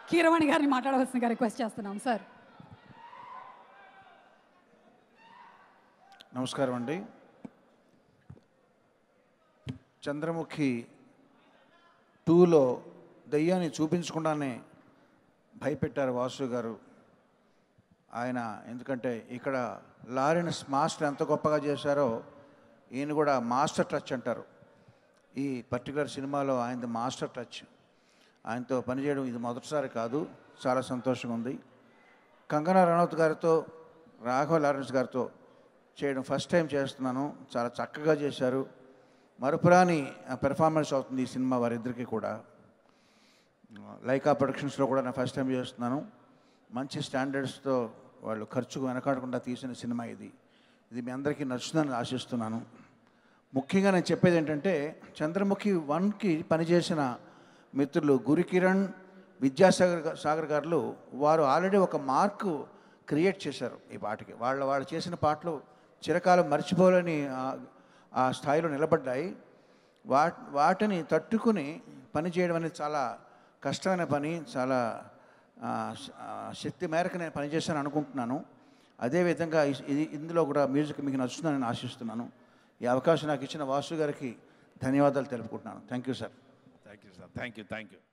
కీరవాణి గారిని మాట్లాడవలసిందిగా రిక్వెస్ట్ చేస్తున్నాం సార్ నమస్కారం అండి చంద్రముఖి టూలో దయ్యాన్ని చూపించకుండానే భయపెట్టారు వాసు గారు ఆయన ఎందుకంటే ఇక్కడ లారెన్స్ మాస్టర్ ఎంత గొప్పగా చేశారో ఈయన కూడా మాస్టర్ టచ్ అంటారు ఈ పర్టికులర్ సినిమాలో ఆయనది మాస్టర్ టచ్ ఆయనతో పనిచేయడం ఇది మొదటిసారి కాదు చాలా సంతోషంగా ఉంది కంగనా రనౌత్ గారితో రాఘవ లారెన్స్ గారితో చేయడం ఫస్ట్ టైం చేస్తున్నాను చాలా చక్కగా చేశారు మరుపురాని పెర్ఫార్మెన్స్ అవుతుంది ఈ సినిమా వారిద్దరికీ కూడా లైకా ప్రొడక్షన్స్లో కూడా నేను ఫస్ట్ టైం చేస్తున్నాను మంచి స్టాండర్డ్స్తో వాళ్ళు ఖర్చుకు వెనకాడకుండా తీసిన సినిమా ఇది ఇది మీ అందరికీ నచ్చుతుందని ఆశిస్తున్నాను ముఖ్యంగా నేను చెప్పేది ఏంటంటే చంద్రముఖి వన్కి పనిచేసిన మిత్రులు గురికిరణ్ విద్యాసాగర్ గా- సాగర్ గారు వారు ఆల్రెడీ ఒక మార్కు క్రియేట్ చేశారు ఈ పాటకి వాళ్ళ వాళ్ళు చేసిన పాటలు చిరకాలం మర్చిపోలేని ఆ- ఆ స్థాయిలో నిలబడ్డాయి వా వాటిని తట్టుకుని పని చేయడం అనేది చాలా కష్టమైన పని చాలా ఆ, శ- ఆ, శక్తి మేరకు నేను పనిచేశాను అనుకుంటున్నాను అదేవిధంగా ఇస్- ఇది ఇందులో కూడా మ్యూజిక్ మీకు నచ్చుతుందని నేను ఆశిస్తున్నాను ఈ అవకాశం నాకు ఇచ్చిన వాసు గారికి ధన్యవాదాలు తెలుపుకుంటున్నాను thank you sir thank you sir thank you thank you